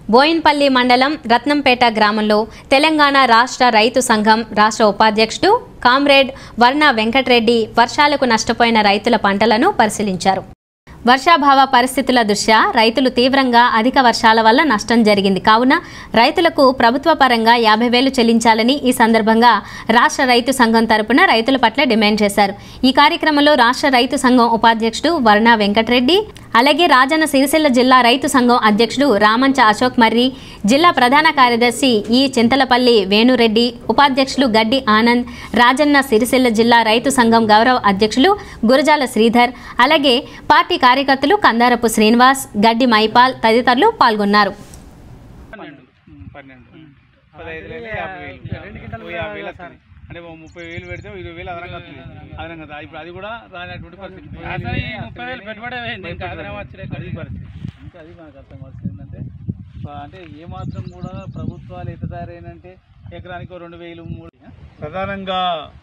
బోయిన్పల్లి మండలం రత్నంపేట గ్రామంలో తెలంగాణ రాష్ట్ర రైతు సంఘం రాష్ట్ర ఉపాధ్యక్షుడు కామ్రేడ్ వర్ణ వెంకటరెడ్డి వర్షాలకు నష్టపోయిన రైతుల పంటలను పరిశీలించారు వర్షాభావ పరిస్థితుల దృష్ట్యా రైతులు తీవ్రంగా అధిక వర్షాల వల్ల నష్టం జరిగింది కావున రైతులకు ప్రభుత్వ పరంగా యాభై వేలు చెల్లించాలని ఈ సందర్భంగా రాష్ట్ర రైతు సంఘం తరపున రైతుల పట్ల డిమాండ్ చేశారు ఈ కార్యక్రమంలో రాష్ట్ర రైతు సంఘం ఉపాధ్యక్షుడు వర్ణ వెంకటరెడ్డి అలాగే రాజన్న సిరిసిల్ల జిల్లా రైతు సంఘం అధ్యక్షుడు రామంచ అశోక్ మర్రి జిల్లా ప్రధాన కార్యదర్శి ఈ చింతలపల్లి వేణురెడ్డి ఉపాధ్యక్షులు గడ్డి ఆనంద్ రాజన్న సిరిసిల్ల జిల్లా రైతు సంఘం గౌరవ అధ్యక్షులు గురజాల శ్రీధర్ అలాగే పార్టీ కార్యకర్తలు కందారపు శ్రీనివాస్ గడ్డి మైపాల్ తదితరులు పాల్గొన్నారు పన్నెండు పన్నెండు పదహైదు వేలు యాభై వేలు ఓ యాభై వేలు వస్తుంది అంటే ఓ ముప్పై వేలు పెడితే ఓ ఇరవై వేలు అదనంగా వస్తుంది అదనంగా వస్తుంది. ఇప్పుడు అది కూడా రానటువంటి పరిస్థితి అసలు ఈ ముప్పై వేలు పెట్టుబడే పోయింది. ఇంకా అదనం వచ్చే అది పరిస్థితి ఇంకా అది మనకు అర్థం అవుతుంది ఏంటంటే ప- అంటే ఏ మాత్రం కూడా ప్రభుత్వాలు ఎంత తయారైనంటే ఎకరానికి ఓ రెండు వేలు మూడు ప్రధానంగా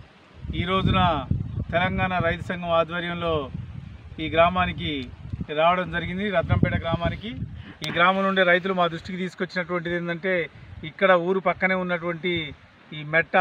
ఈ రోజున తెలంగాణ రైతు సంఘం ఆధ్వర్యంలో ఈ గ్రామానికి రావడం జరిగింది రత్నంపేట గ్రామానికి ఈ గ్రామం నుండి రైతులు మా దృష్టికి తీసుకొచ్చినటువంటిది ఏంటంటే ఇక్కడ ఊరు పక్కనే ఉన్నటువంటి ఈ మెట్ట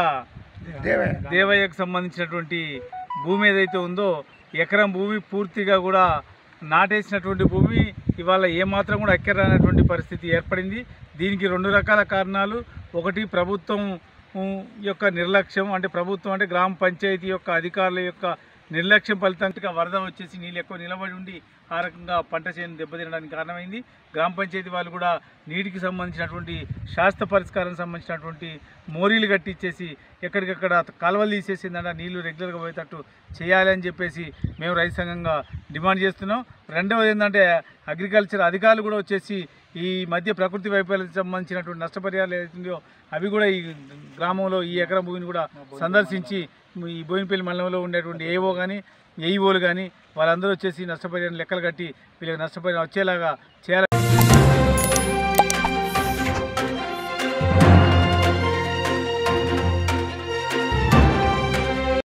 దేవయ్యకు సంబంధించినటువంటి భూమి ఏదైతే ఉందో ఎకరం భూమి పూర్తిగా కూడా నాటేసినటువంటి భూమి ఇవాళ ఏమాత్రం కూడా ఎక్కరానటువంటి పరిస్థితి ఏర్పడింది దీనికి రెండు రకాల కారణాలు ఒకటి ప్రభుత్వం ఉమ్, యొక్క నిర్లక్ష్యం అంటే ప్రభుత్వం అంటే గ్రామ పంచాయతీ యొక్క అధికారుల యొక్క నిర్లక్ష్యం ఫలితంగా వరద వచ్చేసి నీళ్ళు ఎక్కువ నిలబడి ఉండి ఆ రకంగా పంట చేను దెబ్బతినడానికి కారణమైంది గ్రామ పంచాయతీ వాళ్ళు కూడా నీటికి సంబంధించినటువంటి శాస్త్ర పరిష్కారం సంబంధించినటువంటి మోరీలు కట్టించేసి ఎక్కడికక్కడ కాలువలు తీసేసిందంట నీళ్లు రెగ్యులర్గా పోయేటట్టు చేయాలని చెప్పేసి మేము రైతు సంఘంగా డిమాండ్ చేస్తున్నాం రెండవది ఏంటంటే అగ్రికల్చర్ అధికారులు కూడా వచ్చేసి ఈ మధ్య ప్రకృతి వైఫల్యానికి సంబంధించినటువంటి నష్టపరిహారాలు ఏదైతుందో అవి కూడా ఈ గ్రామంలో ఈ ఎకరం భూమిని కూడా సందర్శించి ఈ బోయినపల్లి మండలంలో ఉండేటువంటి ఏఓ కానీ ఏఈఓలు కానీ వాళ్ళందరూ వచ్చేసి నష్టపరిహారం లెక్కలు కట్టి వీళ్ళకి నష్టపరిహారం వచ్చేలాగా చేయాలి